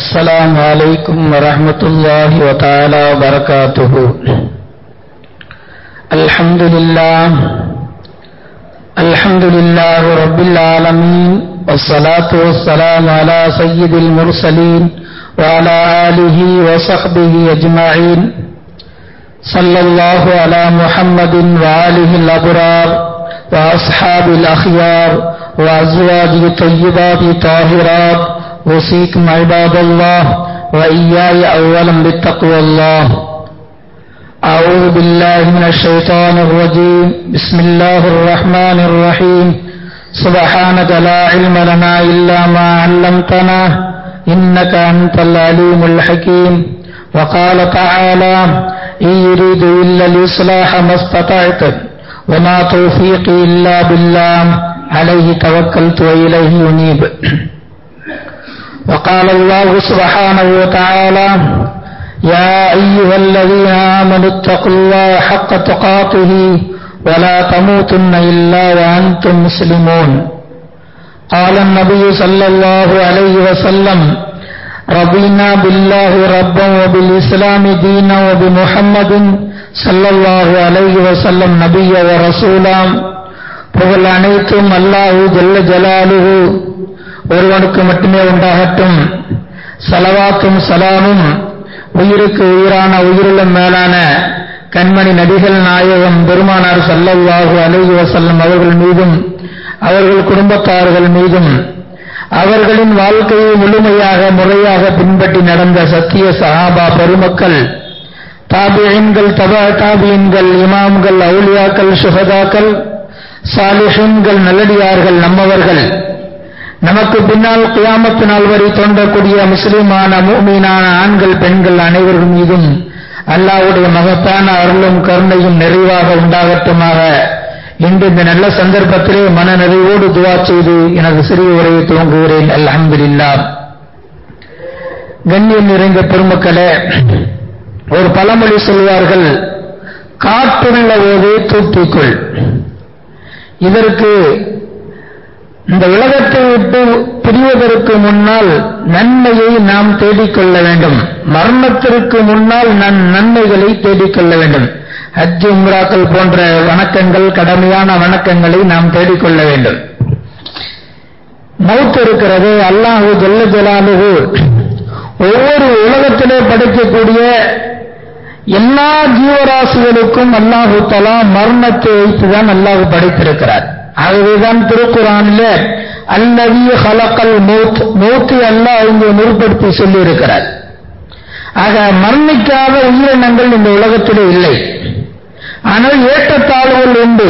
السلام عليكم ورحمة الله وتعالى وبركاته الحمد لله الحمد لله رب العالمين والصلاة والسلام على سيد المرسلين وعلى آله وصحبه أجمعين صلى الله على محمد وآله الأبرار وأصحاب الأخيار وأزواجه الطيبات طاهرات أوصيكم عباد الله وإياي أولا بالتقوى الله أعوذ بالله من الشيطان الرجيم بسم الله الرحمن الرحيم سبحانك لا علم لنا إلا ما علمتنا إنك أنت العليم الحكيم وقال تعالى إن يريد إلا الإصلاح ما استطعت وما توفيقي إلا بالله عليه توكلت وإليه أنيب وقال الله سبحانه وتعالى يا أيها الذين آمنوا اتقوا الله حق تقاته ولا تموتن إلا وأنتم مسلمون قال النبي صلى الله عليه وسلم رضينا بالله ربا وبالإسلام دينا وبمحمد صلى الله عليه وسلم نبيا ورسولا புகழ் அனைத்தும் அல்லாஹு ஜல்ல ஜலாலுஹு ஒருவனுக்கு மட்டுமே உண்டாகட்டும் சலவாத்தும் சலாமும் உயிருக்கு உயிரான உயிருள்ள மேலான கண்மணி நபிகள் நாயகம் பெருமானார் சல்லல்லாஹு அலைஹி வசல்லம் அவர்கள் மீதும் அவர்கள் குடும்பத்தார்கள் மீதும் அவர்களின் வாழ்க்கையை முழுமையாக முறையாக பின்பற்றி நடந்த சத்திய சஹாபா பெருமக்கள் தாபியன்கள் தபா தாபியன்கள் இமாம்கள் அவுலியாக்கள் சுகதாக்கள் சாலிஹன்கள் நல்லடியார்கள் நம்மவர்கள் நமக்கு பின்னால் குயாமத்து நாள் வரை தோன்றக்கூடிய முஸ்லிமான மூமீனான ஆண்கள் பெண்கள் அனைவர்கள் மீதும் அல்லாவுடைய மகத்தான அருளும் கருணையும் நிறைவாக உண்டாகட்டுமாக இன்று இந்த நல்ல சந்தர்ப்பத்திலே மன நிறைவோடு துவா செய்து எனது சிறிய உரையை துவங்குகிறேன் அல்ஹம்துலில்லா கண்ணியம் நிறைந்த பெருமக்களே ஒரு பழமொழி சொல்வார்கள் காற்றுள்ள போதே தூக்கிக்கொள் இதற்கு இந்த உலகத்தை விட்டு பிரிவதற்கு முன்னால் நன்மையை நாம் தேடிக்கொள்ள வேண்டும் மரணத்திற்கு முன்னால் நன் நன்மைகளை தேடிக்கொள்ள வேண்டும் ஹஜ் உம்ராக்கள் போன்ற வணக்கங்கள் கடமையான வணக்கங்களை நாம் தேடிக்கொள்ள வேண்டும் மவுத் இருக்கிறது அல்லாஹு ஜல்ல ஜலாலுகு ஒவ்வொரு உலகத்திலே படைக்கக்கூடிய எல்லா ஜீவராசிகளுக்கும் அல்லாஹு தலா மரணத்தை வைத்துதான் அல்லாஹு படைத்திருக்கிறார் ஆகவேதான் திருக்குறானில் அல்லவி ஹலக்கல் மௌத் மௌத்து அல்லாஹ் இங்கே முற்படுத்தி சொல்லி இருக்கிறார் ஆக மரணிக்காத உயிரினங்கள் இந்த உலகத்திலே இல்லை ஆனால் ஏற்றத்தாழ்வுகள் உண்டு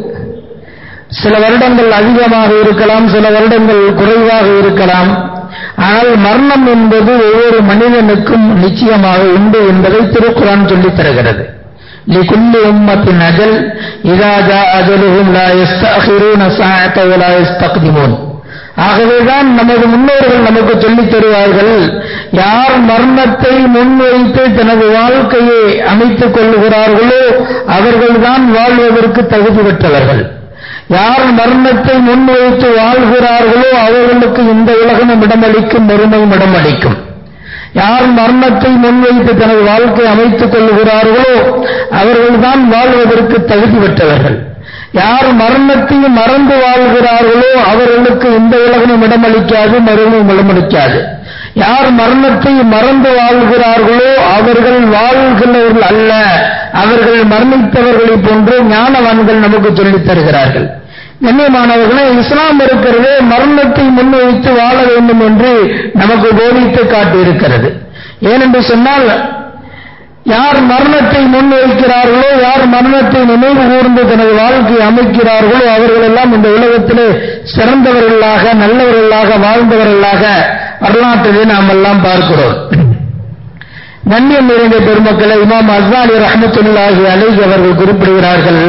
சில வருடங்கள் அதிகமாக இருக்கலாம் சில வருடங்கள் குறைவாக இருக்கலாம் ஆனால் மரணம் என்பது ஒவ்வொரு மனிதனுக்கும் நிச்சயமாக உண்டு என்பதை திருக்குறான் சொல்லித் தருகிறது لكل أمة أجل إذا جاء أجلهم لا يستأخرون ساعة ولا يستقدمون ஆகவேதான் நமது முன்னோர்கள் நமக்கு சொல்லித் தருவார்கள் யார் மரணத்தை முன்வைத்து தனது வாழ்க்கையை அமைத்துக் கொள்ளுகிறார்களோ அவர்கள்தான் வாழ்வதற்கு தகுதி பெற்றவர்கள் யார் மரணத்தை முன்வைத்து வாழ்கிறார்களோ அவர்களுக்கு இந்த உலகமும் இடமளிக்கும் மறுமையும் இடமளிக்கும் யார் மரணத்தை முன்வைத்து தனது வாழ்க்கை அமைத்துக் கொள்ளுகிறார்களோ அவர்கள்தான் வாழ்வதற்கு தகுதி பெற்றவர்கள் யார் மரணத்தை மறந்து வாழ்கிறார்களோ அவர்களுக்கு இந்த உலகமும் இடமளிக்காது மறுமையும் இடமளிக்காது யார் மரணத்தை மறந்து வாழ்கிறார்களோ அவர்கள் வாழ்கிறவர்கள் அல்ல அவர்கள் மரணித்தவர்களை போன்று ஞானவான்கள் நமக்கு சொல்லித் தருகிறார்கள் கண்ணியமானவர்களே இஸ்லாம் இருக்கிறதே மரணத்தை முன்வைத்து வாழ வேண்டும் என்று நமக்கு போதித்து காட்டியிருக்கிறது ஏனென்று சொன்னால் யார் மரணத்தை முன்வைக்கிறார்களோ யார் மரணத்தை நினைவு கூர்ந்து தனது வாழ்க்கையை அமைக்கிறார்களோ அவர்கள் எல்லாம் இந்த உலகத்திலே சிறந்தவர்களாக நல்லவர்களாக வாழ்ந்தவர்களாக வரலாற்றிலே நாம் எல்லாம் பார்க்கிறோம் கண்ணியம் நிறைந்த பெருமக்களை இமாம் அஸ்வாலி ரஹமத்துல்லாஹி அலைஹி அவர்கள் குறிப்பிடுகிறார்கள்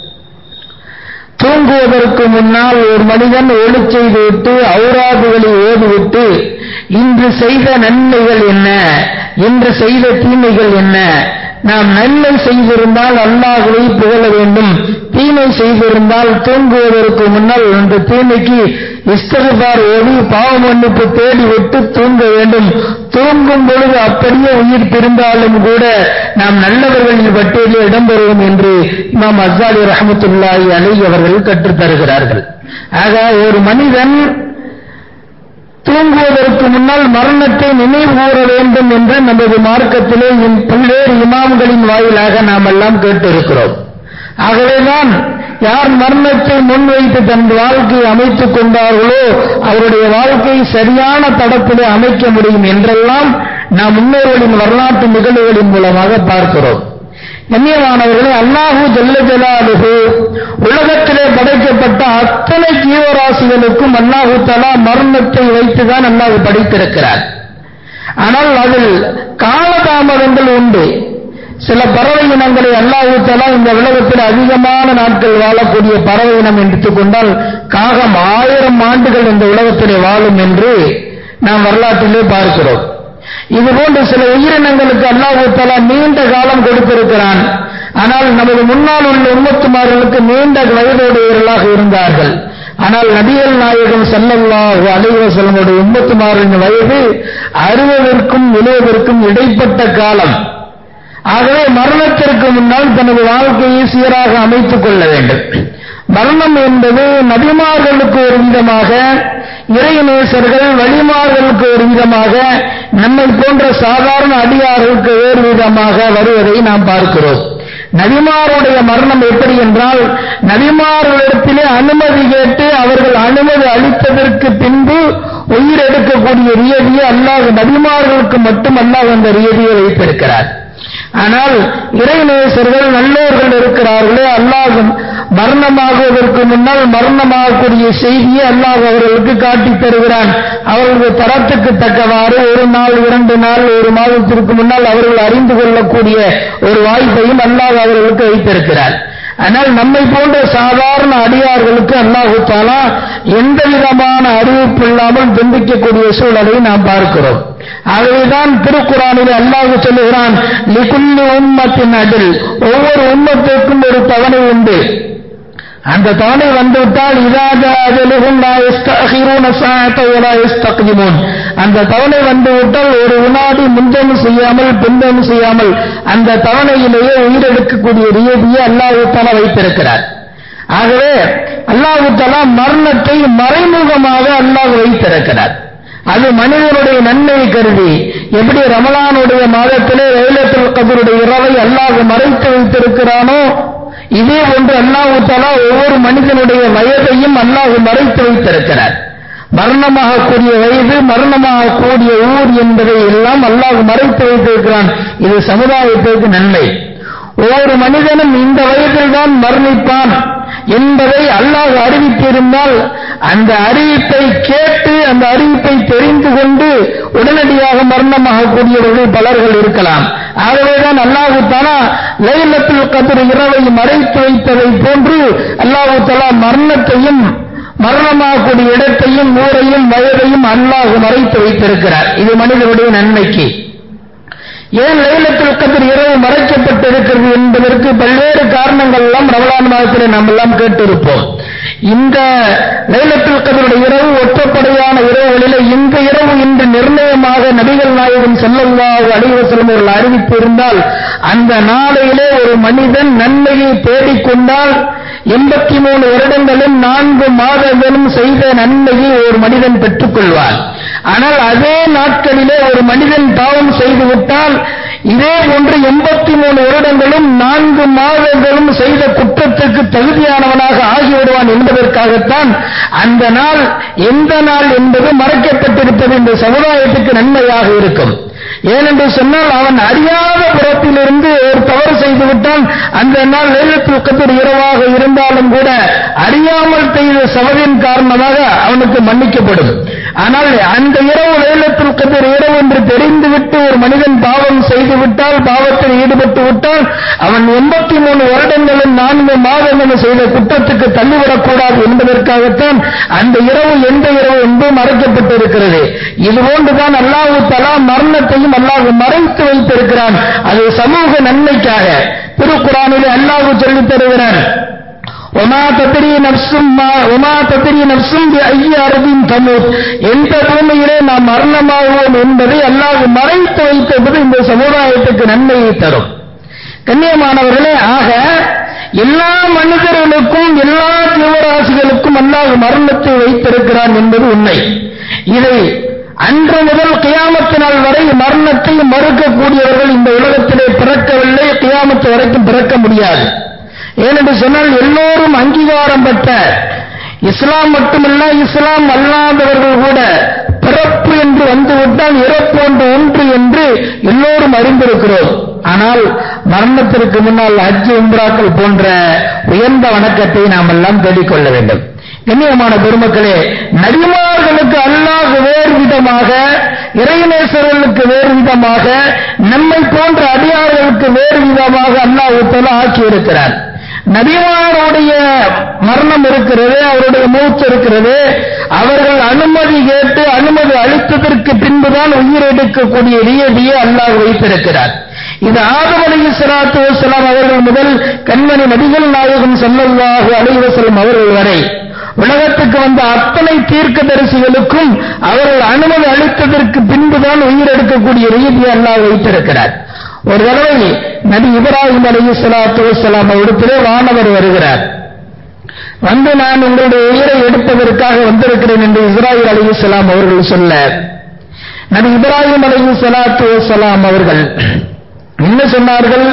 தூங்குவதற்கு முன்னால் ஒரு மனிதன் ஒளி செய்துவிட்டு ஔராதுகளை ஓதிவிட்டு இன்று செய்த நன்மைகள் என்ன இன்று செய்த தீமைகள் என்ன நாம் நன்மை செய்திருந்தால் அல்லாஹுவை புகழ வேண்டும் தீமை செய்திருந்தால் தூங்குவதற்கு முன்னால் அந்த தீமைக்கு இஸ்தகுபார் ஓடி பாவ மன்னிப்பு தேடி விட்டு தூங்க வேண்டும் தூங்கும் பொழுது அப்படியே உயிர் பிரிந்தாலும் கூட நாம் நல்லவர்களின் பட்டியலில் இடம்பெறுவோம் என்று இமாம் அசாலி ரஹமத்துல்லாஹி அலி அவர்கள் கற்றுத் தருகிறார்கள் ஆக ஒரு மனிதன் தூங்குவதற்கு முன்னால் மரணத்தை நினைவு கூற வேண்டும் என்று நமது மார்க்கத்திலே பல்வேறு இமாம்களின் வாயிலாக நாம் எல்லாம் கேட்டிருக்கிறோம் ஆகவேதான் யார் மரணத்தை முன்வைத்து தன் வாழ்க்கையை அமைத்துக் கொண்டார்களோ அவருடைய வாழ்க்கையை சரியான தடத்திலே அமைக்க முடியும் என்றெல்லாம் நாம் முன்னோர்களின் வரலாற்று நிகழ்வுகளின் மூலமாக பார்க்கிறோம் கண்ணியமானவர்களே அல்லாஹூ ஜல்ல ஜலாலுகு உலகத்திலே படைக்கப்பட்ட அத்தனை ஜீவராசிகளுக்கும் அல்லாஹூ தலா மரணத்தை வைத்துதான் அல்லாஹ் படைத்திருக்கிறார் ஆனால் அதில் காலதாமதங்கள் உண்டு சில பறவை இனங்களை அல்லாஹூ தலா இந்த உலகத்தில் அதிகமான நாட்கள் வாழக்கூடிய பறவை இனம் எடுத்துக்கொண்டால் காகம் ஆயிரம் ஆண்டுகள் இந்த உலகத்திலே வாழும் என்று நாம் வரலாற்றிலே பார்க்கிறோம் இது போன்ற சில உயிரினங்களுக்கு அல்லாஹு தலா நீண்ட காலம் கொடுத்திருக்கிறான் ஆனால் நமது முன்னால் உள்ள உம்மத்துமார்களுக்கு நீண்ட வயதுடையவர்களாக இருந்தார்கள் ஆனால் நபிகள் நாயகம் செல்லல்லாஹு அலைவசலமுடைய உம்மத்துமாரின் வயது அறுபதற்கும் எழுபதற்கும் இடைப்பட்ட காலம் ஆகவே மரணத்திற்கு முன்னால் தனது வாழ்க்கையை சீராக அமைத்துக் கொள்ள வேண்டும் மரணம் என்பது நபிமார்களுக்கு ஒரு விதமாக இறைநேசர்கள் வழிமார்களுக்கு ஒரு விதமாக நம்மை போன்ற சாதாரண அடியார்களுக்கு வேறு விதமாக வருவதை நாம் பார்க்கிறோம் நபிமாருடைய மரணம் எப்படி என்றால் நபிமார்களிடத்திலே அனுமதி கேட்டு அவர்கள் அனுமதி அளித்ததற்கு பின்பு உயிர் எடுக்கக்கூடிய ரியதியை அல்லாஹ் நபிமார்களுக்கு மட்டும் அல்லாஹ் அந்த ரியதியை வைத்திருக்கிறார் ஆனால் இறைநேசர்கள் நல்லோர்கள் இருக்கிறார்களே அல்லாஹ் மரணமாகுவதற்கு முன்னால் மரணமாகக்கூடிய செய்தியை அல்லாஹ் அவர்களுக்கு காட்டித் தருகிறான் அவர்களுடைய தரத்துக்கு தக்கவாறு ஒரு நாள் இரண்டு நாள் ஒரு மாதத்திற்கு முன்னால் அவர்கள் அறிந்து கொள்ளக்கூடிய ஒரு வாய்ப்பையும் அல்லாஹ் அவர்களுக்கு வைத்திருக்கிறார் ஆனால் நம்மை போன்ற சாதாரண அடியார்களுக்கு அல்லாஹு தாலா எந்த விதமான அறிவிப்பு இல்லாமல் துண்டிக்கக்கூடிய சூழலை நாம் பார்க்கிறோம் ஆகவேதான் திருக்குறானில் அல்லாஹு சொல்லுகிறான் லிகுல்லி உம்மத்தின் அதில் ஒவ்வொரு உம்மத்திற்கும் ஒரு தவணை உண்டு அந்த தவணை வந்துவிட்டால் அந்த தவணை வந்துவிட்டால் ஒரு வினாடி முந்தம் செய்யாமல் பிந்தம் செய்யாமல் அந்த தவணையிலேயே உயிரெடுக்கக்கூடிய ரீதியை அல்லாஹு தலா வைத்திருக்கிறார் ஆகவே அல்லாஹு தலா மரணத்தை மறைமுகமாக அல்லாஹ் வைத்திருக்கிறார் அது மனிதனுடைய நன்மை கருதி எப்படி ரமலானுடைய மாதத்திலே லைலத்துல் கதருடைய இரவை அல்லாஹ் மறைத்து வைத்திருக்கிறானோ இதே ஒன்று அல்லாஹு தலா ஒவ்வொரு மனிதனுடைய வயதையும் அல்லாஹ் மறைத்து வைத்திருக்கிறார் மரணமாகக்கூடிய வயது மரணமாகக்கூடிய ஊர் என்பதை எல்லாம் அல்லாஹ் மறைத்து வைத்திருக்கிறான் இது சமுதாயத்திற்கு நன்மை ஒவ்வொரு மனிதனும் இந்த வயதில் தான் மரணிப்பான் என்பதை அல்லாஹ் அறிவித்திருந்தால் அந்த அறிவிப்பை கேட்டு அந்த அறிவிப்பை தெரிந்து கொண்டு உடனடியாக மரணமாகக்கூடியவர்கள் பலர்கள் இருக்கலாம் ஆகவேதான் அல்லாஹு தலா லைலத்தில் கதிர் இரவை மறைத்து வைத்ததை போன்று அல்லாஹு தலா மரணத்தையும் மரணமாகக்கூடிய இடத்தையும் ஊரையும் வயதையும் அல்லாஹ் மறைத்து வைத்திருக்கிறார் இது மனிதனுடைய நன்மைக்கு ஏன் லைலத்தில் கதிர் இரவு மறைக்கப்பட்டிருக்கிறது என்பதற்கு பல்வேறு காரணங்கள் எல்லாம் ரமலான் மாதத்தில் நாம் எல்லாம் கேட்டிருப்போம் இந்த லைலத்தில் கதிருடைய இரவு ஒற்றப்படையான இரவுகளில் இந்த இரவு இன்று நிர்ணயமாக நபிகள் நாயகம் செல்லல்லாஹு அலிவசலம் அவர்கள் அறிவிப்பு இருந்தால் அந்த நாளையிலே ஒரு மனிதன் நன்மையை தேடிக்கொண்டால் எண்பத்தி மூணு வருடங்களும் நான்கு மாதங்களும் செய்த நன்மையை ஒரு மனிதன் பெற்றுக் கொள்வான் ஆனால் அதே நாட்களிலே ஒரு மனிதன் பாவம் செய்துவிட்டால் இதே போன்று எண்பத்தி மூணு வருடங்களும் நான்கு மாதங்களும் செய்த குற்றத்துக்கு தகுதியானவனாக ஆகிவிடுவான் என்பதற்காகத்தான் அந்த நாள் எந்த நாள் என்பது மறைக்கப்பட்டிருப்பது இந்த சமுதாயத்துக்கு நன்மையாக இருக்கும் ஏனென்று சொன்னால் அவன் அறியாத புறத்திலிருந்து ஒரு தவறு செய்துவிட்டால் அந்த நாள் லைலத்துல் கதிர் இரவாக இருந்தாலும் கூட அறியாமல் செய்த சவதின் காரணமாக அவனுக்கு மன்னிக்கப்படும் ஆனால் அந்த இரவு லைலத்துல் கதிர் இரவு என்று தெரிந்துவிட்டு ஒரு மனிதன் பாவம் செய்து விட்டால் பாவத்தில் ஈடுபட்டு விட்டால் அவன் எண்பத்தி மூணு வருடங்களும் நான்கு மாதங்களும் செய்த குற்றத்துக்கு தள்ளிவிடக்கூடாது என்பதற்காகத்தான் அந்த இரவு எந்த இரவு என்பது மறைக்கப்பட்டிருக்கிறது இது போன்றுதான் அல்லாஹு தலா மரணத்தையும் முழுவதும் அல்லாஹ் மறைத்து வைத்திருக்கிறான் அது சமூக நன்மைக்காக திருக்குறானிலே அல்லாஹ் சொல்லித் தருகிறான் ஒமா தத்திரி நப்சும் ஒமா தத்திரி நப்சும் ஐய அரபின் தமூத் எந்த பூமியிலே நாம் மரணமாகுவோம் என்பதை அல்லாஹ் மறைத்து வைத்தது இந்த சமுதாயத்துக்கு நன்மையை தரும் கண்ணியமானவர்களே ஆக எல்லா மனிதர்களுக்கும் எல்லா ஜீவராசிகளுக்கும் அல்லாஹ் மரணத்தை வைத்திருக்கிறான் என்பது உண்மை இதை அன்று முதல் கியாமத்து நாள் வரை மரணத்தை மறுக்கக்கூடியவர்கள் இந்த உலகத்திலே பிறக்கவில்லை கியாமத்து வரைக்கும் பிறக்க முடியாது ஏனென்று சொன்னால் எல்லோரும் அங்கீகாரம் பெற்ற இஸ்லாம் மட்டுமல்ல இஸ்லாம் அல்லாதவர்கள் கூட பிறப்பு என்று வந்துவிட்டால் இறப்பு ஒன்று ஒன்று என்று எல்லோரும் அறிந்திருக்கிறோம் ஆனால் மரணத்திற்கு முன்னால் ஹஜ் உம்ராக்கள் போன்ற உயர்ந்த வணக்கத்தை நாம் எல்லாம் தேடிக்கொள்ள வேண்டும் கண்ணியமான பெருமக்களே நபிமார்களுக்கு அல்லாஹ் வேறு விதமாக இறைநேசர்களுக்கு வேறு விதமாக நம்மை போன்ற அடியார்களுக்கு வேறு விதமாக அல்லாஹ் ஆக்கி இருக்கிறார் நபிமாருடைய மரணம் இருக்கிறது அவருடைய மூச்சு இருக்கிறது அவர்கள் அனுமதி கேட்டு அனுமதி அளித்ததற்கு பின்புதான் உயிரெடுக்கக்கூடிய நியதியை அல்லாஹ் வைத்திருக்கிறார் இது ஆதம் அலி சலாத்து வசலாம் அவர்கள் முதல் கண்மணி நபிகள் நாயகம் சல்லல்லாஹு அலைவசலம் அவர்கள் வரை உலகத்துக்கு வந்த அத்தனை தீர்க்க தரிசிகளுக்கும் அவர்கள் அனுமதி அளித்ததற்கு பின்புதான் உயிரெடுக்கக்கூடிய ரீதியை அல்லாஹ் வைத்திருக்கிறார் ஒரு தடவை நபி இப்ராஹிம் அலி சலாத்து வசலாம் அவரிடத்திலே வானவர் வருகிறார் வந்து நான் உங்களுடைய உயிரை எடுப்பதற்காக வந்திருக்கிறேன் என்று இஸ்ராயில் அலி இஸ்லாம் அவர்கள் சொல்ல நபி இப்ராஹிம் அலி சலாத்து வசலாம் அவர்கள் என்ன சொன்னார்கள்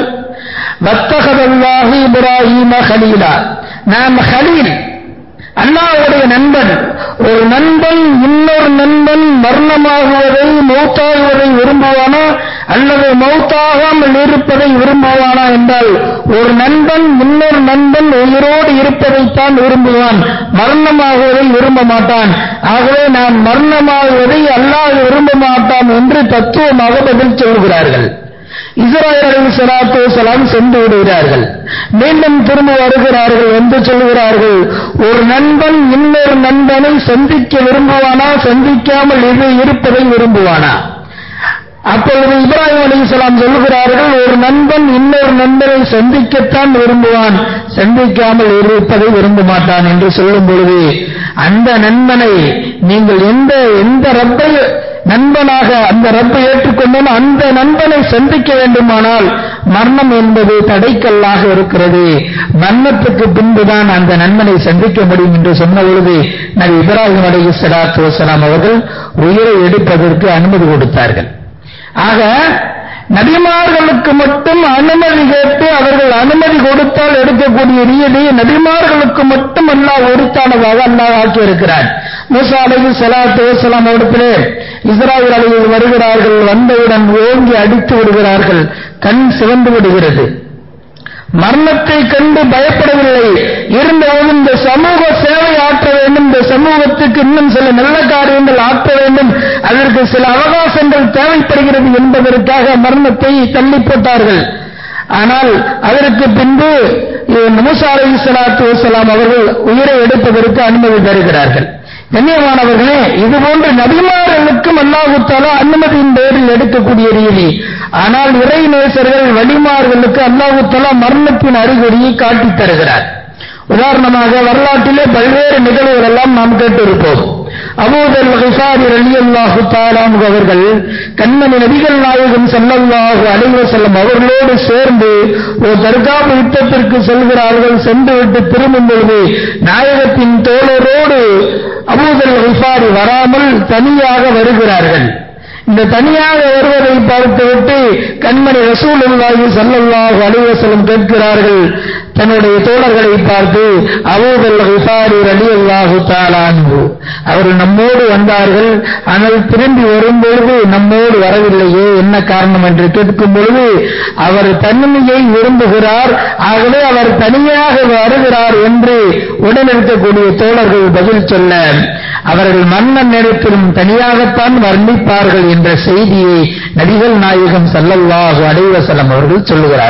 வத்தகதல்லாஹி இப்ராஹிம ஹலீலா நாம் ஹலீல் அல்லாவுடைய நண்பன் ஒரு நண்பன் இன்னொரு நண்பன் மரணமாகுவதை மௌத்தாகுவதை விரும்புவானா அல்லது மௌத்தாகாமல் இருப்பதை விரும்புவானா என்றால் ஒரு நண்பன் இன்னொரு நண்பன் உயிரோடு இருப்பதைத்தான் விரும்புவான் மரணமாகுவதை விரும்ப மாட்டான் ஆகவே நான் மரணமாகுவதை அல்லாஹ் விரும்ப மாட்டான் என்று தத்துவமாக பதில் சொல்கிறார்கள் இஸ்ராயல் அலி சலாத்து சலாம் சென்று விடுகிறார்கள் மீண்டும் திரும்ப வருகிறார்கள் என்று சொல்கிறார்கள் ஒரு நண்பன் இன்னொரு நண்பனை சந்திக்க விரும்புவானா சந்திக்காமல் இது இருப்பதை விரும்புவானா அப்பொழுது இப்ராஹிம் அலி இஸ்லாம் சொல்கிறார்கள் ஒரு நண்பன் இன்னொரு நண்பனை சந்திக்கத்தான் விரும்புவான் சந்திக்காமல் இருப்பதை விரும்ப மாட்டான் என்று சொல்லும் பொழுது அந்த நண்பனை நீங்கள் எந்த எந்த ரப்பை நண்பனாக அந்த ரப்பை ஏற்றுக்கொண்டோம் அந்த நண்பனை சந்திக்க வேண்டுமானால் மரணம் என்பது தடைக்கல்லாக இருக்கிறது மரணத்துக்கு பின்புதான் அந்த நண்பனை சந்திக்க முடியும் என்று சொன்ன பொழுது நபி இப்ராஹிம் அலி சலாத்து வசலாம் அவர்கள் உயிரை எடுப்பதற்கு அனுமதி கொடுத்தார்கள் ஆக நபிமார்களுக்கு மட்டும் அனுமதி கேட்டு அவர்கள் அனுமதி கொடுத்தால் எடுக்கக்கூடிய நீதி நபிமார்களுக்கு மட்டும் அல்லாஹ் ஒருத்தானதாக அல்லாஹ் ஆக்கி இருக்கிறார் மூசா அலி சலாத்து வசலாம் இடத்திலே இஸ்ராயல் அலையில் வருகிறார்கள் வந்தவுடன் ஓங்கி அடித்து விடுகிறார்கள் கண் சிவந்து விடுகிறது மரணத்தை கண்டு பயப்படவில்லை இருந்தபோது இந்த சமூக சேவை ஆற்ற வேண்டும் இந்த சமூகத்துக்கு இன்னும் சில நல்ல காரியங்கள் ஆற்ற வேண்டும் அதற்கு சில அவகாசங்கள் தேவைப்படுகிறது என்பதற்காக மரணத்தை தள்ளி போட்டார்கள் ஆனால் அதற்கு பின்பு மூசா அலி சலாத்து வசலாம் அவர்கள் உயிரை எடுப்பதற்கு அனுமதி தருகிறார்கள் கண்ணியமானவர்களே இது போன்று நபிமார்களுக்கும் அல்லாஹுத்தாலா அனுமதியின் பேரில் எடுக்கக்கூடிய ரீதி ஆனால் இறை நேசர்கள் வழிமார்களுக்கு அல்லாஹுத்தாலா மரணத்தின் அறிகுறியை காட்டித் தருகிறார் உதாரணமாக வரலாற்றிலே பல்வேறு நிகழ்வுகள் எல்லாம் நாம் கேட்டிருப்போம் அபூதல் ஹிசாரி அலி அல்லாஹு தாலாம் அவர்கள் கண்மணி நபிகள் நாயகம் செல்லல்லாஹு அலைவ செல்லம் அவர்களோடு சேர்ந்து ஒரு தர்காபு யுத்தத்திற்கு செல்கிறார்கள் சென்றுவிட்டு திரும்பும் பொழுது நாயகத்தின் தோழரோடு அபூதல் ஹிசாரி வராமல் தனியாக வருகிறார்கள் இந்த தனியாக வருவதை பார்த்துவிட்டு கண்மணி ரசூல் அல்லாஹி சல்லல்லாஹு அலிவசலம் கேட்கிறார்கள் தன்னுடைய தோழர்களை பார்த்து அபூதல் ஹிசாரி அலி அல்லாஹு தாலான்பு அவர்கள் நம்மோடு வந்தார்கள் ஆனால் திரும்பி வரும்பொழுது நம்மோடு வரவில்லையே என்ன காரணம் என்று கேட்கும் பொழுது அவர் தனிமையை விரும்புகிறார் ஆகவே அவர் தனியாக வருகிறார் என்று உடனிருக்கக்கூடிய தோழர்கள் பதில் சொல்ல அவர்கள் மன்னன் நேரத்திலும் தனியாகத்தான் வர்ணிப்பார்கள் என்ற செய்தியை நபிகள் நாயகம் சல்லல்லாஹு அலைவசலம் அவர்கள் சொல்லுகிறார்கள்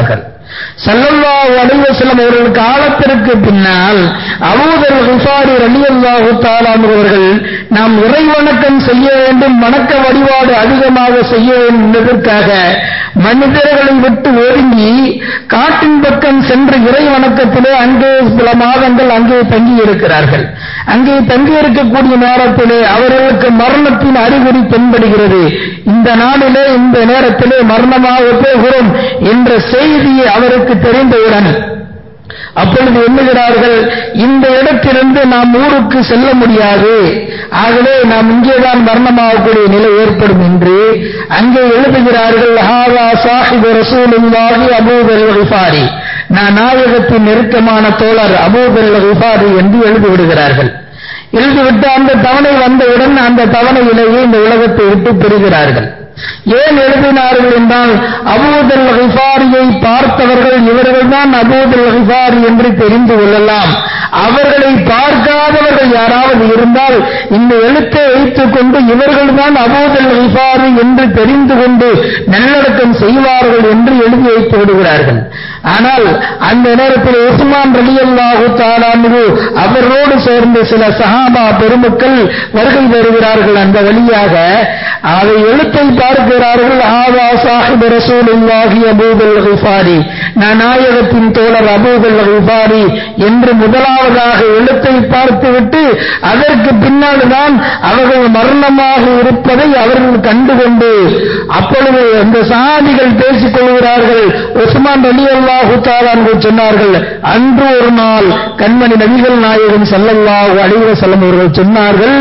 சல்லல்லாஹு அலைஹி வஸல்லம் அவர்கள் காலத்திற்கு பின்னால் அபூதர் ஹிஃபாரி ரலியல்லாஹு தஆலா அவர்கள் நாம் இறை வணக்கம் செய்ய வேண்டும் வணக்க வழிபாடு அதிகமாக செய்ய வேண்டும் என்பதற்காக மனிதர்களை விட்டு ஒதுங்கி காட்டின் பக்கம் சென்று இறை வணக்கத்திலே அங்கே சில மாதங்கள் அங்கே தங்கி இருக்கிறார்கள் அங்கே தங்கி இருக்கக்கூடிய நேரத்திலே அவர்களுக்கு மரணத்தின் அறிகுறி தென்படுகிறது இந்த நாளிலே இந்த நேரத்திலே மரணமாக போகிறோம் என்ற செய்தியை அவருக்கு தெரிந்தவுடன் அப்பொழுது எண்ணுகிறார்கள் இந்த இடத்திலிருந்து நாம் ஊருக்கு செல்ல முடியாது ஆகவே நாம் இங்கேதான் மரணமாகக்கூடிய நிலை ஏற்படும் என்று அங்கே எழுதுகிறார்கள் ஹாவா சாஹிப் ரசூலுல்லாஹி அபூதல் விஃபாரி நான் நாயகத்தின் நெருக்கமான தோழர் அபூதல் விஃபாரி என்று எழுதிவிடுகிறார்கள் எழுதிவிட்டு அந்த தவணை வந்தவுடன் அந்த தவணையிலேயே இந்த உலகத்தை விட்டு பெறுகிறார்கள் ஏன் எழுதினார்கள் என்றால் அபூதல் ஹிஃபாரியை பார்த்தவர்கள் இவர்கள்தான் அபூதல் ஹிஃபாரி என்று தெரிந்து கொள்ளலாம் அவர்களை பார்க்காதவர்கள் யாராவது இருந்தால் இந்த எழுத்தை வைத்துக் கொண்டு இவர்கள்தான் அபூதல் ஹிஃபாரி என்று தெரிந்து கொண்டு நல்லடக்கம் செய்வார்கள் என்று எழுதி வைத்து விடுகிறார்கள் ஆனால் அந்த நேரத்தில் உஸ்மான் ரலியல்லாஹு தாலானு அவரோடு சேர்ந்த சில சஹாபா பெருமக்கள் வருகை வருகிறார்கள் அந்த வழியாக அதை எழுத்தை பார்க்கிறார்கள் ஆவா சாஹிப் ரசூலுல்லாஹி அபூதல் கிஃபாரி நான் நாயகத்தின் தோழர் அபூதல் கிஃபாரி என்று முதலாவதாக எழுத்தை பார்த்துவிட்டு அதற்கு பின்னால் தான் அவர்கள் மரணமாக இருப்பதை அவர்கள் கண்டுகொண்டு அப்பொழுது அந்த சாதிகள் பேசிக் கொள்கிறார்கள் உஸ்மான் அலி அல்லாஹு தாலான்கு சொன்னார்கள் அன்று ஒரு நாள் கண்மணி நபிகள் நாயகன் சல்லல்லாஹு அலிவ செல்லம் அவர்கள் சொன்னார்கள்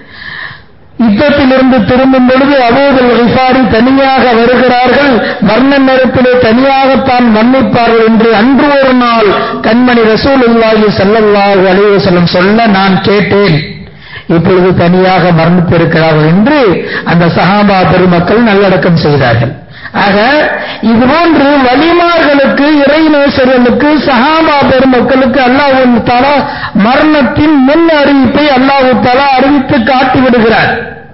யுத்தத்திலிருந்து திரும்பும் பொழுது அபூதல் ஹிஃபாரி தனியாக வருகிறார்கள் மரண நேரத்திலே தனியாகத்தான் மன்னிப்பார்கள் என்று அன்று ஒரு நாள் கண்மணி ரசூல் இல்லாஹி சல்லல்லாஹு அலிவசல்லம் சொல்ல நான் கேட்டேன் இப்பொழுது தனியாக மரணித்திருக்கிறார்கள் என்று அந்த சஹாபா பெருமக்கள் நல்லடக்கம் செய்தார்கள் ஆக இதுபோன்று வலிமார்களுக்கு இறைநேசர்களுக்கு சஹாபா பெருமக்களுக்கு அல்லாஹு தாலா மரணத்தின் முன் அறிவிப்பை அல்லாஹு தாலா அறிவித்து காட்டி விடுகிறார்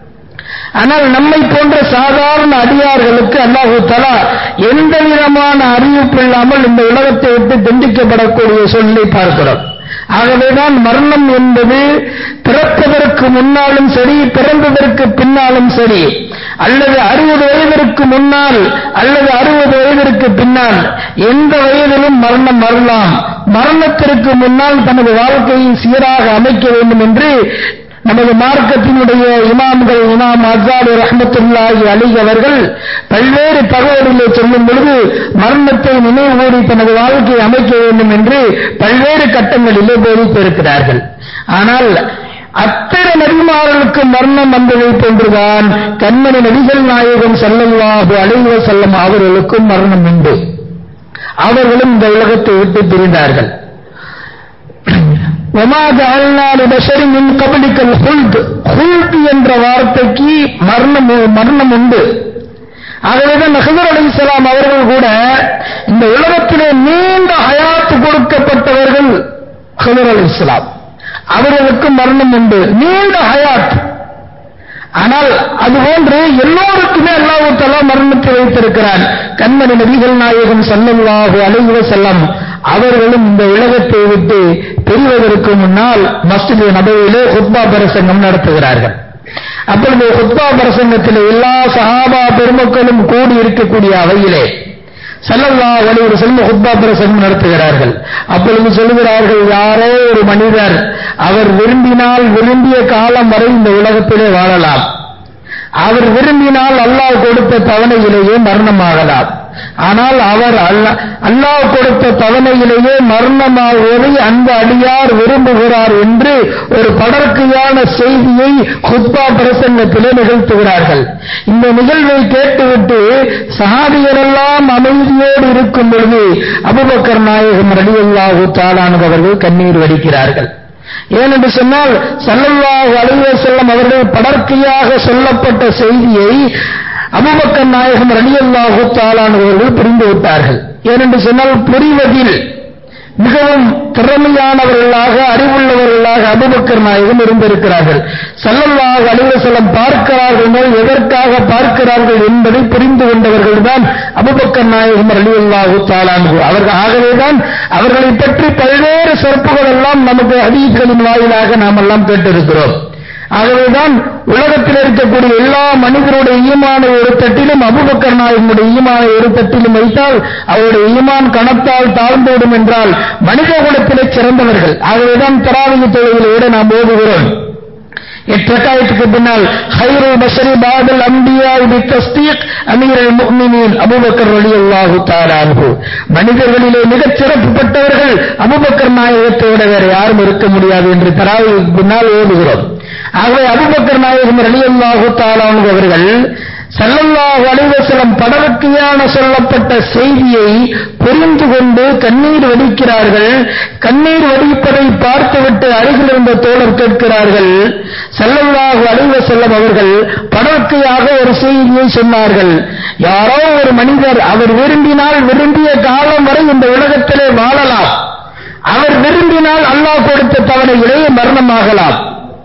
ஆனால் நம்மை போன்ற சாதாரண அடியார்களுக்கு அல்லாஹு தலா எந்த விதமான அறிவிப்பு இல்லாமல் இந்த உலகத்தை விட்டு தண்டிக்கப்படக்கூடிய சொல்லை பார்க்கிறோம் ஆகவேதான் மரணம் என்பது பிறப்பதற்கு முன்னாலும் சரி பிறந்ததற்கு பின்னாலும் சரி அல்லது அறுபது வயதிற்கு முன்னால் அல்லது அறுபது வயதிற்கு பின்னால் எந்த வயதிலும் மரணம் வரலாம் மரணத்திற்கு முன்னால் தனது வாழ்க்கையை சீராக அமைக்க வேண்டும் என்று நமது மார்க்கத்தினுடைய இமாம்கள் இமாம் அசாடு ரஹமத்துல்லாஹி அலி அவர்கள் பல்வேறு தகவல்களை சொல்லும் பொழுது மரணத்தை நினைவுகூடி தனது வாழ்க்கையை அமைக்க வேண்டும் என்று பல்வேறு கட்டங்களிலே போதித்திருக்கிறார்கள் ஆனால் அத்தனை நபிமார்களுக்கு மரணம் வந்ததை போன்றுதான் கண்மணி நபிகள் நாயகம் செல்லல்லாஹு அலைவ செல்லம் அவர்களுக்கும் மரணம் உண்டு அவர்களும் இந்த உலகத்தை விட்டு பிரிந்தார்கள் وما جعلنا لبشر من قبلك الخلد خلد என்ற வார்த்தைக்கு மரணம் மரணம் உண்டு ஆகவேதான் நஹதர் அலி இஸ்லாம் அவர்கள் கூட இந்த உலகத்திலே நீண்ட ஹயாத்து கொடுக்கப்பட்டவர்கள் ஹதர் அலி இஸ்லாம் அவர்களுக்கு மரணம் உண்டு நீண்ட ஹயாத் ஆனால் அதுபோன்று எல்லோருக்குமே அல்லாஹு தலா மரணத்தை வைத்திருக்கிறான் கண்மணி நபிகள் நாயகம் சல்லல்லாஹு அலைவ செல்லம் அவர்களும் இந்த உலகத்தை விட்டு பிரிவதற்கு முன்னால் மஸ்ஜித் நபையிலே ஹுத்பா பிரசங்கம் நடத்துகிறார்கள் அப்பொழுது ஹுத்பா பிரசங்கத்தில் எல்லா சஹாபா பெருமக்களும் கூடி இருக்கக்கூடிய அவையிலே சல்லல்லா வலிவர் செல்வ ஹுத்பா பிரசங்கம் நடத்துகிறார்கள் அப்பொழுது சொல்லுகிறார்கள் யாரோ ஒரு மனிதர் அவர் விரும்பினால் விரும்பிய காலம் வரை இந்த உலகத்திலே வாழலாம் அவர் விரும்பினால் அல்லாஹ் கொடுத்த தவணையிலேயே மரணமாகலாம் ஆனால் அவர் அல்லாஹ் கொடுத்த தவணையிலேயே மரணமாகுவதை அந்த அடியார் விரும்புகிறார் என்று ஒரு படர்க்கையான செய்தியை ஹுத்பா பிரசங்கத்திலே நிகழ்த்துகிறார்கள் இந்த நிகழ்வை கேட்டுவிட்டு சஹாபிகளெல்லாம் அமைதியோடு இருக்கும் பொழுது அபுபக்கர் நாயகம் ரலியல்லாஹு தாலானவர்கள் கண்ணீர் வடிக்கிறார்கள் ஏனென்று சொன்னால் சல்லல்லாஹு அலைவ செல்லம் அவர்கள் படர்க்கையாக சொல்லப்பட்ட செய்தியை அபுபக்கர் நாயகம் ரலியல்லாஹு தாலானவர்கள் புரிந்து விட்டார்கள் ஏனென்று சொன்னால் புரிவதில் மிகவும் திறமையானவர்களாக அறிவுள்ளவர்களாக அபுபக்கர் நாயகம் இருந்திருக்கிறார்கள் சல்லல்லாஹு அலுவலம் பார்க்கிறார்கள் எதற்காக பார்க்கிறார்கள் என்பதை புரிந்து கொண்டவர்கள் தான் அபுபக்கர் நாயகம் அலிவல்லாஹு தாலான்கு அவர்கள் ஆகவேதான் அவர்களை பற்றி பல்வேறு சிறப்புகள் எல்லாம் நமக்கு அதீக்களின் வாயிலாக நாம் எல்லாம் கேட்டிருக்கிறோம் ஆகவேதான் உலகத்தில் இருக்கக்கூடிய எல்லா மனிதருடைய ஈமான ஒரு தட்டிலும் அபுபக்கர் நாயகனுடைய ஈமான ஒரு தட்டிலும் வைத்தால் அவருடைய ஈமான் கணத்தால் தாழ்ந்தோடும் என்றால் மனித குலத்திலே சிறந்தவர்கள் ஆகவேதான் தராவிய தொழிலோடு நாம் ஓதுகிறோம் எட்டக்காயத்துக்கு பின்னால் ஹைருல் பஷரி பாதல் அம்பியா இது தஸ்தீக் அமீரல் முக்மினின் அபுபக்கர் வழி அல்லாஹு தாரான்ஹு மனிதர்களிலே மிகச் சிறப்பு பெற்றவர்கள் அபுபக்கர் நாயகத்தை விட வேற யாரும் இருக்க முடியாது என்று தராவுக்கு பின்னால் ஓடுகிறோம் ஆகவே அபுபக்கர் நாயகம் அலி அல்லாஹு தாலானு அவர்கள் சல்லல்லாஹு அலைவசலம் படவக்கையான சொல்லப்பட்ட செய்தியை புரிந்து கொண்டு கண்ணீர் வடிக்கிறார்கள் கண்ணீர் வடிப்பதை பார்த்துவிட்டு அருகில் இருந்த தோழர் கேட்கிறார்கள் சல்லல்லாஹு அலைவசல்லம் அவர்கள் படவக்கையாக ஒரு செய்தியை சொன்னார்கள் யாரோ ஒரு மனிதர் அவர் விரும்பினால் விரும்பிய காலம் வரை இந்த உலகத்திலே வாழலாம் அவர் விரும்பினால் அல்லாஹ் கொடுத்த தவணையிலே மரணமாகலாம்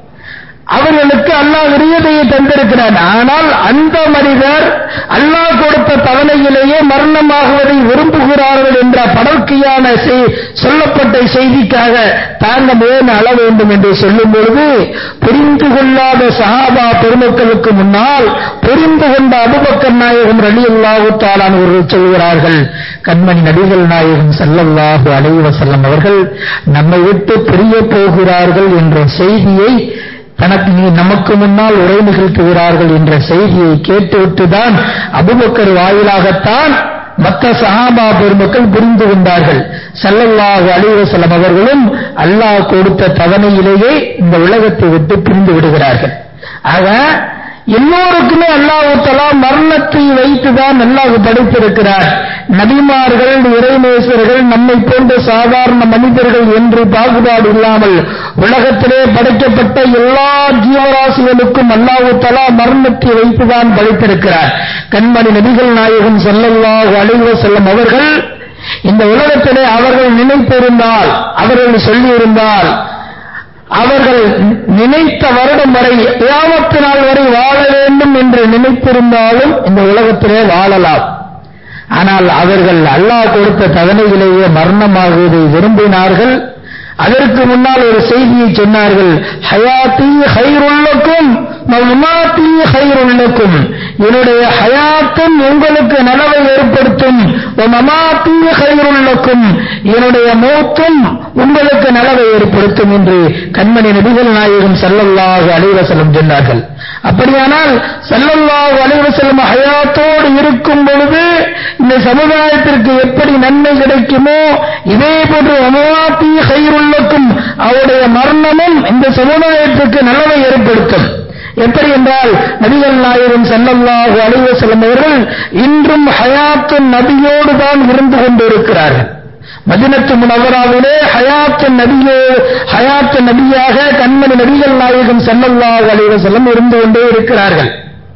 அவர்களுக்கு அல்லாஹ் விரியதையை தந்திருக்கிறார் ஆனால் அந்த மனிதர் அல்லாஹ் கொடுத்த தவணையிலேயே மரணமாகுவதை விரும்புகிறார்கள் என்ற படற்கையான சொல்லப்பட்ட செய்திக்காக தாங்க மேன் அள வேண்டும் என்று சொல்லும் பொழுது புரிந்து கொள்ளாத சஹாபா பெருமக்களுக்கு முன்னால் புரிந்து கொண்ட அபுபக்கர் நாயகம் ரலி அல்லாஹு தாலானவர்கள் சொல்கிறார்கள் கண்மணி நபிகள் நாயகம் சல்லல்லாஹு அலைவசல்லம் அவர்கள் நம்மை விட்டு பிரிய போகிறார்கள் என்ற செய்தியை தனக்கு நீ நமக்கு முன்னால் உரை நிகழ்த்துகிறார்கள் என்ற செய்தியை கேட்டுவிட்டுதான் அபுபக்கர் வாயிலாகத்தான் மற்ற சஹாபா பெருமக்கள் புரிந்து கொண்டார்கள் சல்லல்லாஹு அலிவசலம் அவர்களும் அல்லாஹ் கொடுத்த தவணையிலேயே இந்த உலகத்தை விட்டு பிரிந்து விடுகிறார்கள் ஆக எல்லோருக்குமே அல்லாஹு தலா மரணத்தை வைத்துதான் அல்லாஹ் படைத்திருக்கிறார் நபிமார்கள் இறைநேசர்கள் நம்மை போன்ற சாதாரண மனிதர்கள் என்று பாகுபாடு இல்லாமல் உலகத்திலே படைக்கப்பட்ட எல்லா ஜீவராசிகளுக்கும் அல்லாஹு தலா மரணத்தை வைத்துதான் படைத்திருக்கிறார் கண்மணி நபிகள் நாயகம் செல்லல்லாஹு அலைவ செல்லும் அவர்கள் இந்த உலகத்திலே அவர்கள் நினைத்திருந்தால் அவர்கள் சொல்லியிருந்தால் அவர்கள் நினைத்த வருடம் வரை ஏமத்து நாள் வரை வாழ வேண்டும் என்று நினைத்திருந்தாலும் இந்த உலகத்திலே வாழலாம் ஆனால் அவர்கள் அல்லாஹ் கொடுத்த தவணையிலேயே மரணமாகுவதை விரும்பினார்கள் அதற்கு முன்னால் ஒரு செய்தியை சொன்னார்கள் ஹயாத்தி ஹைருள்ளக்கும் மமாத்தி ஹைருள்ளக்கும் என்னுடைய ஹயாத்தும் உங்களுக்கு நலவை ஏற்படுத்தும் மமாத்தி ஹைருள்ளக்கும் என்னுடைய மௌத்தும் உங்களுக்கு நலவை ஏற்படுத்தும் என்று கண்மணி நபிகள் நாயகம் சல்லல்லாஹு அலைவசலம் சொன்னார்கள் அப்படியானால் சல்லல்லாஹு அலைவசலம் ஹயாத்தோடு இருக்கும் பொழுது இந்த சமுதாயத்திற்கு எப்படி நன்மை கிடைக்குமோ இதே போன்று அமாத்தி ஹைருள்ளக்கும் அவருடைய மரணமும் இந்த சமுதாயத்திற்கு நலவை ஏற்படுத்தும் எப்படி என்றால் நபிகள் நாயகம் செல்லல்லாஹு அலைவசலம் அவர்கள் இன்றும் ஹயாத்து நபியோடு தான் இருந்து கொண்டிருக்கிறார்கள் மதினத்து முனவராவிலே ஹயாத்து நபியோ ஹயாத்து நபியாக கண்மணி நபிகள் நாயகம் செல்லல்லாஹு அலைவசல்லம் இருந்து கொண்டே இருக்கிறார்கள்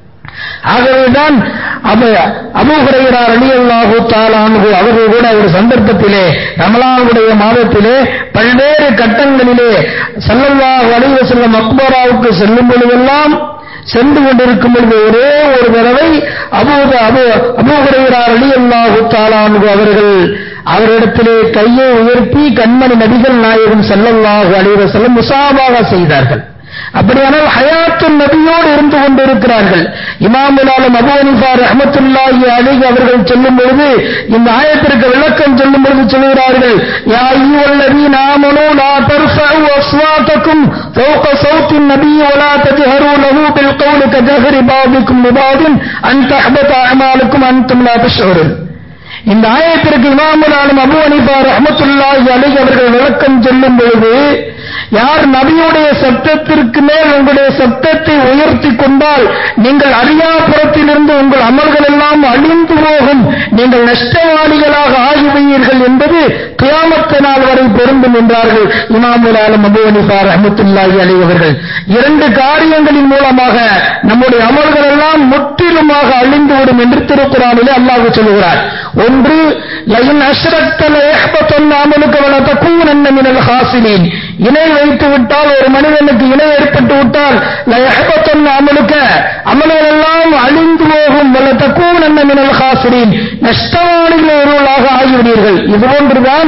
ஆகவேதான் அபுகுரையரார் அலி அல்லாஹூ தாலானு அவர்கள் கூட ஒரு சந்தர்ப்பத்திலே ரமலானுடைய மாதத்திலே பல்வேறு கட்டங்களிலே சல்லல்லாஹு அலைவ செல்லும் அக்பராவுக்கு செல்லும் பொழுதெல்லாம் சென்று கொண்டிருக்கும் பொழுது ஒரே ஒரு தடவை அபூத அபு அபுகுரையரார் அலி அல்லாஹூ தாலானு அவர்கள் அவரிடத்திலே கையை உயர்த்தி கண்மணி நபிகள் நாயகம் செல்லல்லாஹு அலைவ செல்லும் முசாபாக செய்தார்கள் அப்படியானால் ஹயாத்து நபியோடு இருந்து கொண்டிருக்கிறார்கள் இமாமுலாலும் அபு அனிஃபா ரஹமத்துல்லாஹி அலிஹ் அவர்கள் சொல்லும் பொழுது இந்த ஆயத்திற்கு விளக்கம் சொல்லும் பொழுது சொல்கிறார்கள் யா ஐயுவல்லதி நாமனு லா தர்ஃபஉ அஸ்வாத்தக்கும் ஃபௌக சௌத்தி நபி வலா தஜஹரு லஹு பில் கௌலி கஜஹரி பாதிக்கும் லிபாதின் அன் தஹ்பத அமாலுக்கும் அன்தும் லா தஷ்உருன் இந்த ஆயத்திற்கு இமாமுலாலும் அபு அனிஃபா ரஹமத்துல்லாஹி அலிஹ் அவர்கள் விளக்கம் சொல்லும் பொழுது யார் நபியுடைய சப்தத்திற்கு மேல் உங்களுடைய சப்தத்தை உயர்த்தி கொண்டால் நீங்கள் அரியாபுரத்திலிருந்து உங்கள் அமல்கள் எல்லாம் அழிந்து போகும் நீங்கள் நஷ்டவாளிகளாக ஆகிவிடுவீர்கள் என்பது கியாமத்த நாள் வரை பொருந்தும் என்றார்கள் இமாமுல் ஆலம் அபு அனிஃபார் அஹமத்துல்லாஹி அலி அவர்கள் இரண்டு காரியங்களின் மூலமாக நம்முடைய அமல்கள் எல்லாம் முற்றிலுமாக அழிந்துவிடும் என்று திருக்குறானிலே அல்லாஹ் சொல்கிறார் ஒன்று லயின் அஷ்ரத்தல எஹ்பத்தன் அமலுக்கு வள தக்கூன் மினல் ஹாசினீன் இணை வைத்து விட்டால் ஒரு மனிதனுக்கு இணை ஏற்பட்டு விட்டால் லயஹபத்தன் யஹ்பத்துன் அமலுக்க அமல்கள் எல்லாம் அழிந்து போகும் வல்ல தக்கூன் என்ன மினல் ஹாசிரின் நஷ்டவாளிகள் ஒருவர்களாக ஆகிவிடுவீர்கள் இது போன்றுதான்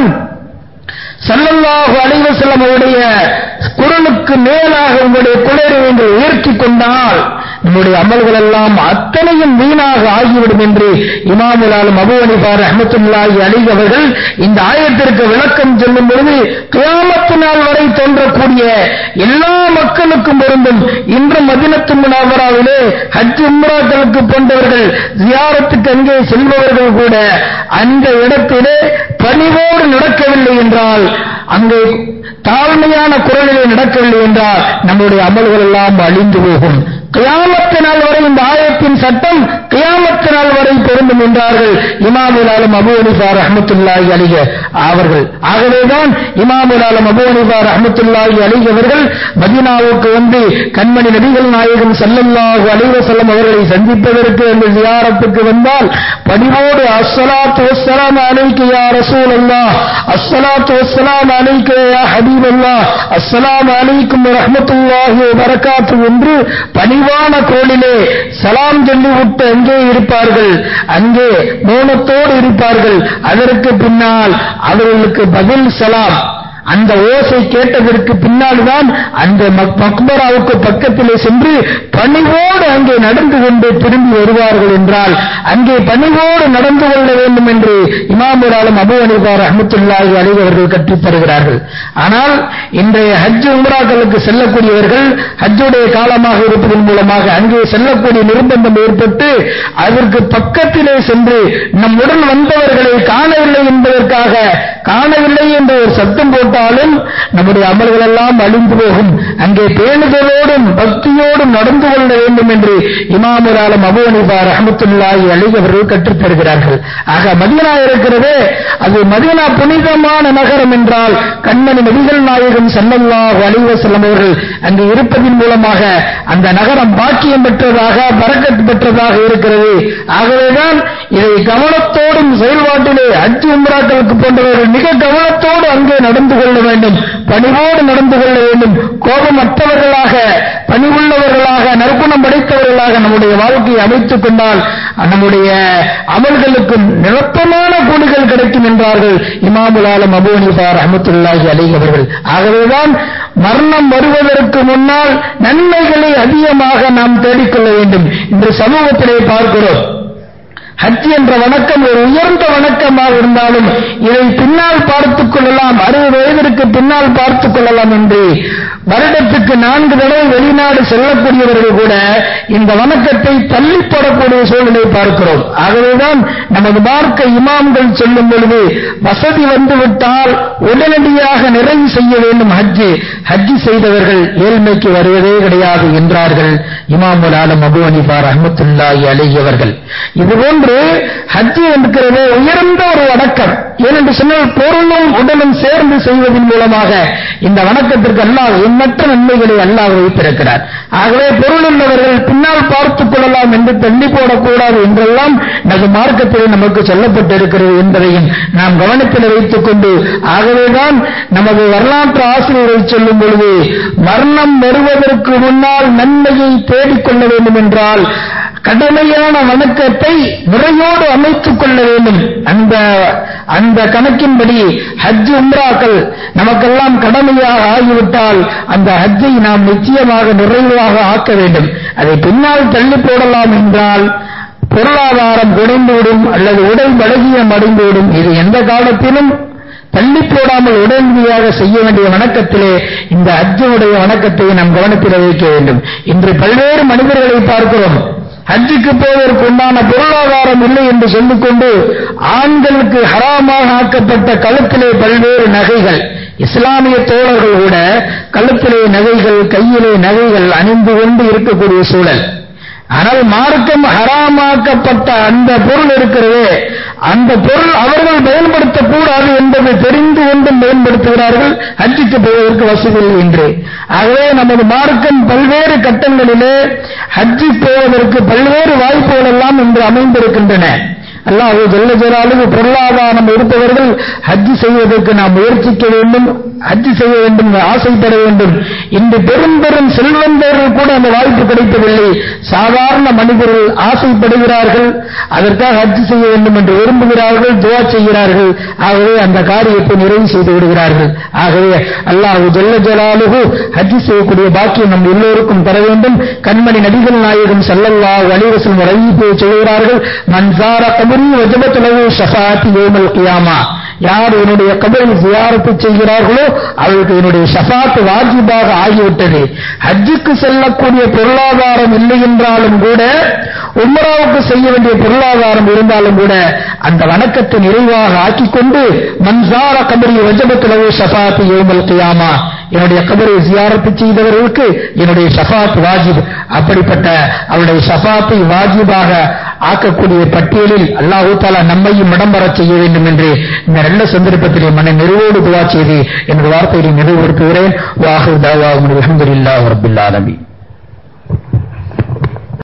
சல்லல்லாஹு அலைஹி வஸல்லம் அவருடைய குரலுக்கு மேலாக உங்களுடைய குளிரை நீங்கள் உயர்த்திக் கொண்டால் நம்முடைய அமல்கள் எல்லாம் அத்தனையும் வீணாக ஆகிவிடும் என்று இமாமுல் ஆலம் அபு ஹனீஃபா ரஹ்மத்துல்லாஹி அலைஹி அவர்கள் இந்த ஆயத்திற்கு விளக்கம் சொல்லும் பொழுது கியாமத்து நாள் வரை தோன்றக்கூடிய எல்லா மக்களுக்கும் பொருந்தும் இன்று மதினத்து முனாவராவிலே ஹஜ் உம்ராக்களுக்கு போன்றவர்கள் ஜியாரத்துக்கு அங்கே செல்பவர்கள் கூட அந்த இடத்திலே பணிவோடு நடக்கவில்லை என்றால் அங்கே தாழ்மையான குரலிலே நடக்கவில்லை என்றால் நம்முடைய அமல்கள் எல்லாம் அழிந்து போகும் கியாமத்து நாள் வரை இந்த ஆயத்தின் சட்டம் கியாமத்து நாள் வரை பொருந்தும் என்றார்கள் இமாமுல் ஆலம் அபு ஹனீஃபா ரஹ்மத்துல்லாஹி அலிக அவர்கள் ஆகவேதான் இமாமுல் ஆலம் அபு ஹனீஃபா ரஹ்மத்துல்லாஹி அலிக அவர்கள் மதீனாவுக்கு வந்து கண்மணி நபிகள் நாயகம் ஸல்லல்லாஹு அலைஹி வஸல்லம் அவர்களை சந்திப்பதற்கு அந்த ஜியாரத்துக்கு வந்தால் பணிவோடு அஸ்ஸலாத்து வஸ்ஸலாமு அலைக்க யா ரசூலல்லாஹ் அஸ்ஸலாத்து வஸ்ஸலாமு அலைக்க யா ஹபீபல்லாஹ் அஸ்ஸலாமு அலைக்கும் வரஹ்மத்துல்லாஹி வபரகாத்து என்று பணிவான கோளிலே சலாம் சொல்லி விட்டு அங்கே இருப்பார்கள் அங்கே மௌனத்தோடு இருப்பார்கள் அதற்கு பின்னால் அவர்களுக்கு பதில் சலாம் அந்த ஓசை கேட்டதற்கு பின்னால் தான் அந்த மக்- மக்பராவுக்கு பக்கத்திலே சென்று பணிவோடு அங்கே நடந்து கொண்டு திரும்பி வருவார்கள் என்றால் அங்கே பணிவோடு நடந்து கொள்ள வேண்டும் என்று இமாமுல் ஆலம் அபு அனிபா ரஹமத்துல்லாஹி அலைஹி அவர்கள் கற்றுத் தருகிறார்கள் ஆனால் இன்றைய ஹஜ் உம்ராக்களுக்கு செல்லக்கூடியவர்கள் ஹஜ்ஜுடைய காலமாக இருப்பதன் மூலமாக அங்கே செல்லக்கூடிய நிர்பந்தம் ஏற்பட்டு அதற்கு பக்கத்திலே சென்று நம்முடன் வந்தவர்களை காணவில்லை என்பதற்காக காணவில்லை என்ற ஒரு சத்தம் போட்டாலும் நம்முடைய அமல்கள் எல்லாம் அழிந்து போகும் அங்கே பேணுதலோடும் பக்தியோடும் நடந்து கொள்ள வேண்டும் என்று இமாமுல் ஆலம் அபு அனிபா ரஹமத்துல்லாஹி அலைஹி அவர்கள் கற்றுத் தருகிறார்கள் ஆக மதீனா இருக்கிறதே அது மதீனா புனிதமான நகரம் என்றால் கண்மணி நபிகள் நாயகம் ஸல்லல்லாஹு அலைஹி வஸல்லம் அவர்கள் அங்கு இருப்பதின் மூலமாக அந்த நகரம் பாக்கியம் பெற்றதாக பரக்கத் பெற்றதாக இருக்கிறது ஆகவேதான் இதை கவனத்தோடும் செயல்பாட்டிலே அஜ் உம்ராக்களுக்கு போன்றவர்கள் மிக கவனத்தோடு அங்கே நடந்து கொள்ள வேண்டும் பணிவோடு நடந்து கொள்ள வேண்டும் கோபமற்றவர்களாக பணிவுள்ளவர்களாக நற்குணம் படைத்தவர்களாக நம்முடைய வாழ்க்கையை அமைத்துக் கொண்டால் நம்முடைய அமல்களுக்கும் நிரப்பமான கூலிகள் கிடைக்கும் என்றார்கள் இமாமுல் ஆலம் அபு ஹனீஃபா ரஹ்மத்துல்லாஹி அலைஹி அவர்கள் ஆகவேதான் மரணம் வருவதற்கு முன்னால் நன்மைகளை அதிகமாக நாம் தேடிக்கொள்ள வேண்டும் இன்று சமூகத்திலே பார்க்கிறோம் ஹஜ் என்ற வணக்கம் ஒரு உயர்ந்த வணக்கமாக இருந்தாலும் இதை பின்னால் பார்த்துக் கொள்ளலாம் அறுபது வயதிற்கு பின்னால் பார்த்துக் கொள்ளலாம் என்று வருடத்துக்கு நான்கு தடவை வெளிநாடு செல்லக்கூடியவர்கள் கூட இந்த வணக்கத்தை தள்ளி போடக்கூடிய சூழ்நிலை பார்க்கிறோம் ஆகவேதான் நமது மார்க்க இமாம்கள் சொல்லும் பொழுது வசதி வந்துவிட்டால் உடனடியாக நிறைவு செய்ய வேண்டும் ஹஜ்ஜு ஹஜ்ஜு செய்தவர்கள் ஏழ்மைக்கு வருவதே கிடையாது என்றார்கள் இமாமுல் ஆலம் அபு அனிபா ரஹமத்துல்லாஹி அலைஹி அவர்கள் இதுபோன்று ஹஜ்ஜு இருக்கிறது உயர்ந்த ஒரு வணக்கம் ஏனென்று சொன்னால் பொருளும் உடலும் சேர்ந்து செய்வதன் மூலமாக இந்த வணக்கத்திற்கு அல்லாஹ் எண்ணற்ற நன்மைகளை அல்லாஹ் வைத்திருக்கிறார் ஆகவே பொருள் உள்ளவர்கள் பின்னால் பார்த்துக் கொள்ளலாம் என்று தள்ளி போடக்கூடாது என்றெல்லாம் நமது மார்க்கத்தில் நமக்கு சொல்லப்பட்டிருக்கிறது என்பதையும் நாம் கவனத்தில் வைத்துக் கொண்டு ஆகவேதான் நமது வரலாற்று ஆசிரியர்கள் சொல்லும் பொழுது மரணம் வருவதற்கு முன்னால் நன்மையை தேடிக்கொள்ள வேண்டும் என்றால் கடமையான வணக்கத்தை முறையோடு அமைத்துக் கொள்ள வேண்டும் அந்த அந்த கணக்கின்படி ஹஜ் உம்ராக்கள் நமக்கெல்லாம் கடமையாக ஆகிவிட்டால் அந்த ஹஜ்ஜை நாம் நிச்சயமாக நிறைவாக ஆக்க வேண்டும் அதை பின்னால் தள்ளி போடலாம் என்றால் பொருளாதாரம் குறைந்துவிடும் அல்லது உடல் பலகீனம் அடைந்துவிடும் இது எந்த காலத்திலும் தள்ளி போடாமல் உடனடியாக செய்ய வேண்டிய வணக்கத்திலே இந்த ஹஜ்ஜுடைய வணக்கத்தை நாம் கவனத்தில் வைக்க வேண்டும் இன்று பல்வேறு மனிதர்களை பார்க்கிறோம் ஹஜ்ஜுக்கு போவதற்கு உண்டான பொருளாதாரம் இல்லை என்று சொல்லிக்கொண்டு ஆண்களுக்கு ஹராமாக ஆக்கப்பட்ட கழுத்திலே பல்வேறு நகைகள் இஸ்லாமிய தோழர்கள் கூட கழுத்திலே நகைகள் கையிலே நகைகள் அணிந்து கொண்டு இருக்கக்கூடிய சூழல் ஆனால் மார்க்கம் ஹராமாக்கப்பட்ட அந்த பொருள் இருக்கிறது அந்த பொருள் அவர்கள் பயன்படுத்தக்கூடாது என்பதை தெரிந்து கொண்டும் பயன்படுத்துகிறார்கள் ஹஜ்ஜுக்கு போவதற்கு வசதி இல்லை என்று ஆகவே நமது மார்க்கம் பல்வேறு கட்டங்களிலே ஹஜ்ஜு போவதற்கு பல்வேறு வாய்ப்புகள் எல்லாம் இன்று அமைந்திருக்கின்றன அல்லாஹ் ஜல்ல ஜலாலுக்கு பொருளாதாரம் இருப்பவர்கள் ஹஜ் செய்வதற்கு நாம் முயற்சிக்க வேண்டும் ஹஜ் செய்ய வேண்டும் ஆசைப்பட வேண்டும் இன்று பெரும் பெரும் செல்வந்தர்கள் கூட அந்த வாய்ப்பு கிடைப்பதில்லை சாதாரண மனிதர்கள் ஆசைப்படுகிறார்கள் அதற்காக ஹஜ் செய்ய வேண்டும் என்று விரும்புகிறார்கள் துவா செய்கிறார்கள் ஆகவே அந்த காரியத்தை நிறைவு செய்து விடுகிறார்கள் ஆகவே அல்லாஹு ஜல்ல ஜலாலுகு ஹஜ் செய்யக்கூடிய பாக்கியம் நம் எல்லோருக்கும் தர வேண்டும் கண்மணி நபிகள் நாயகம் ஸல்லல்லாஹு அலைஹி வஸல்லம் அறிவிப்பை சொல்கிறார்கள் மன்சார கபரி வஜபத்துலகு ஷஃபாத்தி யௌமல் கியாமா யார் என்னுடைய கபரை ஜியாரத்து செய்கிறார்களோ அவருக்கு என்னுடைய ஷஃபாத் வாஜிபாக ஆகிவிட்டது ஹஜ்ஜுக்கு செல்லக்கூடிய பொருளாதாரம் இல்லை என்றாலும் கூட உம்ராவுக்கு செய்ய வேண்டிய பொருளாதாரம் இருந்தாலும் கூட அந்த வணக்கத்தை நிறைவாக ஆக்கிக்கொண்டு மன்சார கபரி வஜபத்துலகு ஷஃபாத் யௌமல் கியாமா என்னுடைய கபரை ஜியாரத்து செய்தவர்களுக்கு என்னுடைய ஷஃபாத் வாஜிப் அப்படிப்பட்ட அவருடைய ஷஃபாத்தை வாஜிபாக ஆக்கக்கூடிய பட்டியலில் அல்லாஹு தாலா நம்மையும் இடம் பெறச் செய்ய வேண்டும் என்று இந்த நல்ல சந்தர்ப்பத்திலே மன நிறைவோடு துவா செய்து எனது வார்த்தையை நிறைவுபடுத்துகிறேன் வாஹு தாவா அலமதுல்லாஹ் ரபில் ஆலமீன்